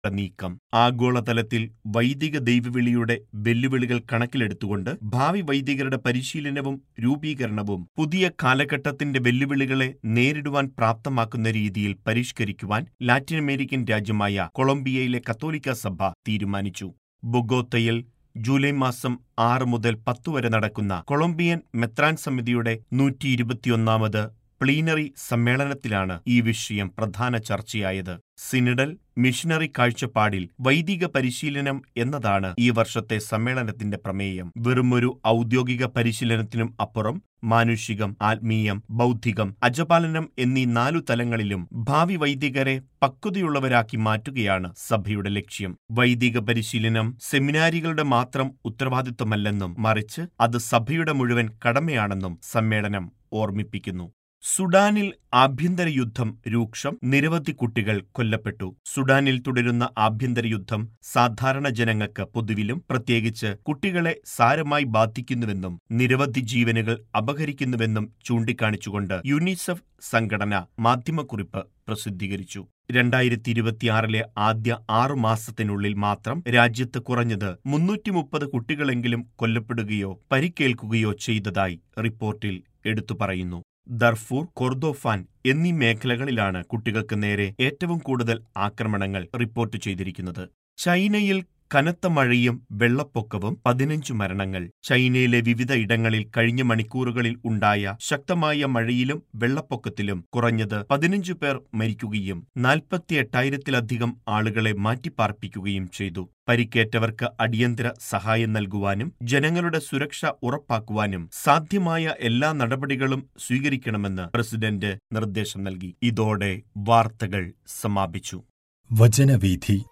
നീക്കം ആഗോളതലത്തിൽ വൈദിക ദൈവവിളിയുടെ വെല്ലുവിളികൾ കണക്കിലെടുത്തുകൊണ്ട് ഭാവി വൈദികരുടെ പരിശീലനവും രൂപീകരണവും പുതിയ കാലഘട്ടത്തിന്റെ വെല്ലുവിളികളെ നേരിടുവാൻ പ്രാപ്തമാക്കുന്ന രീതിയിൽ പരിഷ്കരിക്കുവാൻ ലാറ്റിൻ അമേരിക്കൻ രാജ്യമായ കൊളംബിയയിലെ കത്തോലിക്ക സഭ തീരുമാനിച്ചു ബൊഗോത്തയിൽ ജൂലൈ മാസം ആറ് മുതൽ പത്ത് വരെ നടക്കുന്ന കൊളംബിയൻ മെത്രാൻ സമിതിയുടെ നൂറ്റി ഇരുപത്തിയൊന്നാമത് പ്ലീനറി സമ്മേളനത്തിലാണ് ഈ വിഷയം പ്രധാന ചർച്ചയായത് സിനിഡൽ മിഷനറി കാഴ്ചപ്പാടിൽ വൈദിക പരിശീലനം എന്നതാണ് ഈ വർഷത്തെ സമ്മേളനത്തിന്റെ പ്രമേയം വെറുമൊരു ഔദ്യോഗിക പരിശീലനത്തിനും അപ്പുറം മാനുഷികം ആത്മീയം ബൗദ്ധികം അജപാലനം എന്നീ നാലു തലങ്ങളിലും ഭാവി വൈദികരെ പക്വതയുള്ളവരാക്കി മാറ്റുകയാണ് സഭയുടെ ലക്ഷ്യം വൈദിക പരിശീലനം സെമിനാരികളുടെ മാത്രം ഉത്തരവാദിത്വമല്ലെന്നും മറിച്ച് അത് സഭയുടെ മുഴുവൻ കടമയാണെന്നും സമ്മേളനം ഓർമ്മിപ്പിക്കുന്നു സുഡാനിൽ ആഭ്യന്തര യുദ്ധം രൂക്ഷം നിരവധി കുട്ടികൾ കൊല്ലപ്പെട്ടു സുഡാനിൽ തുടരുന്ന ആഭ്യന്തര യുദ്ധം സാധാരണ ജനങ്ങൾക്ക് പൊതുവിലും പ്രത്യേകിച്ച് കുട്ടികളെ സാരമായി ബാധിക്കുന്നുവെന്നും നിരവധി ജീവനുകൾ അപഹരിക്കുന്നുവെന്നും ചൂണ്ടിക്കാണിച്ചുകൊണ്ട് യുനിസെഫ് സംഘടന മാധ്യമക്കുറിപ്പ് പ്രസിദ്ധീകരിച്ചു രണ്ടായിരത്തി ഇരുപത്തിയാറിലെ ആദ്യ ആറു മാസത്തിനുള്ളിൽ മാത്രം രാജ്യത്ത് കുറഞ്ഞത് മുന്നൂറ്റി മുപ്പത് കുട്ടികളെങ്കിലും കൊല്ലപ്പെടുകയോ പരിക്കേൽക്കുകയോ ചെയ്തതായി റിപ്പോർട്ടിൽ എടുത്തു പറയുന്നു ദർഫൂർ കൊർദോഫാൻ എന്നീ മേഖലകളിലാണ് കുട്ടികൾക്ക് നേരെ ഏറ്റവും കൂടുതൽ ആക്രമണങ്ങൾ റിപ്പോർട്ട് ചെയ്തിരിക്കുന്നത് ചൈനയിൽ കനത്ത മഴയും വെള്ളപ്പൊക്കവും പതിനഞ്ചു മരണങ്ങൾ ചൈനയിലെ വിവിധ ഇടങ്ങളിൽ കഴിഞ്ഞ മണിക്കൂറുകളിൽ ഉണ്ടായ ശക്തമായ മഴയിലും വെള്ളപ്പൊക്കത്തിലും കുറഞ്ഞത് പതിനഞ്ചു പേർ മരിക്കുകയും നാൽപ്പത്തി എട്ടായിരത്തിലധികം ആളുകളെ മാറ്റിപ്പാർപ്പിക്കുകയും ചെയ്തു പരിക്കേറ്റവർക്ക് അടിയന്തര സഹായം നൽകുവാനും ജനങ്ങളുടെ സുരക്ഷ ഉറപ്പാക്കുവാനും സാധ്യമായ എല്ലാ നടപടികളും സ്വീകരിക്കണമെന്ന് പ്രസിഡന്റ് നിർദ്ദേശം നൽകി ഇതോടെ വാർത്തകൾ സമാപിച്ചു വചനവീഥി